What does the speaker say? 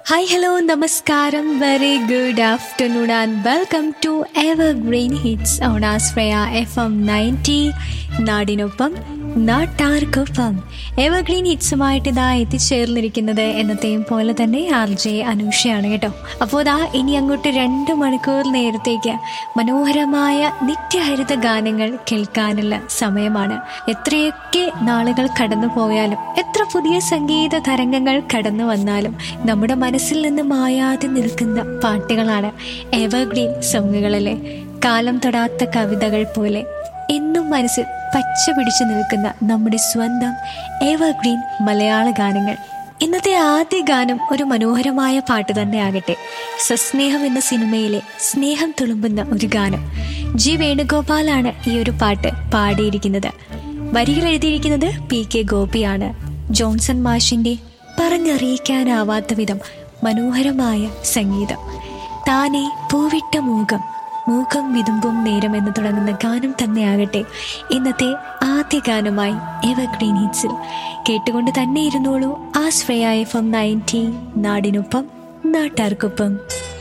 hi hello നമസ്കാരം very good afternoon and welcome to ever green hits on ആസ്ട്രയ F M ninety നാടിനൊപ്പം നാട്ടാർക്കൊപ്പം ever green ഹിറ്റ്സുമായിട്ട് ഇതാ എത്തിച്ചേർന്നിരിക്കുന്നത് എന്നത്തെയും പോലെ തന്നെ ആർ ജെ അനൂഷയാണ് കേട്ടോ അപ്പോൾ ഇതാ ഇനി അങ്ങോട്ട് രണ്ട് മണിക്കൂർ നേരത്തേക്ക് മനോഹരമായ നിത്യഹരിത ഗാനങ്ങൾ കേൾക്കാനുള്ള സമയമാണ് എത്രയൊക്കെ നാളുകൾ കടന്നു പോയാലും എത്ര പുതിയ സംഗീത തരംഗങ്ങൾ കടന്നു വന്നാലും നമ്മുടെ മനസ്സിൽ നിന്ന് മായാതെ നിൽക്കുന്ന പാട്ടുകളാണ് എവർഗ്രീൻ സോങ്ങുകളിലെ കാലം തൊടാത്ത കവിതകൾ പോലെ എന്നും മനസ്സിൽ പച്ച പിടിച്ചു നിൽക്കുന്ന നമ്മുടെ സ്വന്തം എവർഗ്രീൻ മലയാള ഗാനങ്ങൾ ഇന്നത്തെ ആദ്യ ഗാനം ഒരു മനോഹരമായ പാട്ട് തന്നെ ആകട്ടെ സസ്നേഹം എന്ന സിനിമയിലെ സ്നേഹം തുളുമ്പുന്ന ഒരു ഗാനം ജി വേണുഗോപാലാണ് ഈ ഒരു പാട്ട് പാടിയിരിക്കുന്നത് വരികൾ എഴുതിയിരിക്കുന്നത് പി കെ ഗോപിയാണ് ജോൺസൺ മാഷിന്റെ പറഞ്ഞറിയിക്കാനാവാത്ത വിധം മനോഹരമായ സംഗീതം താനെ പൂവിട്ട മൂകം മൂകം വിതുമ്പും നേരം എന്ന് തുടങ്ങുന്ന ഗാനം തന്നെയാകട്ടെ ഇന്നത്തെ ആദ്യ ഗാനമായി എവർഗ്രീൻ ഹിറ്റ്സിൽ കേട്ടുകൊണ്ട് തന്നെ ഇരുന്നോളൂ ആ ശ്രേയ എഫ് എം നയൻറ്റി നാടിനൊപ്പം നാട്ടാർക്കൊപ്പം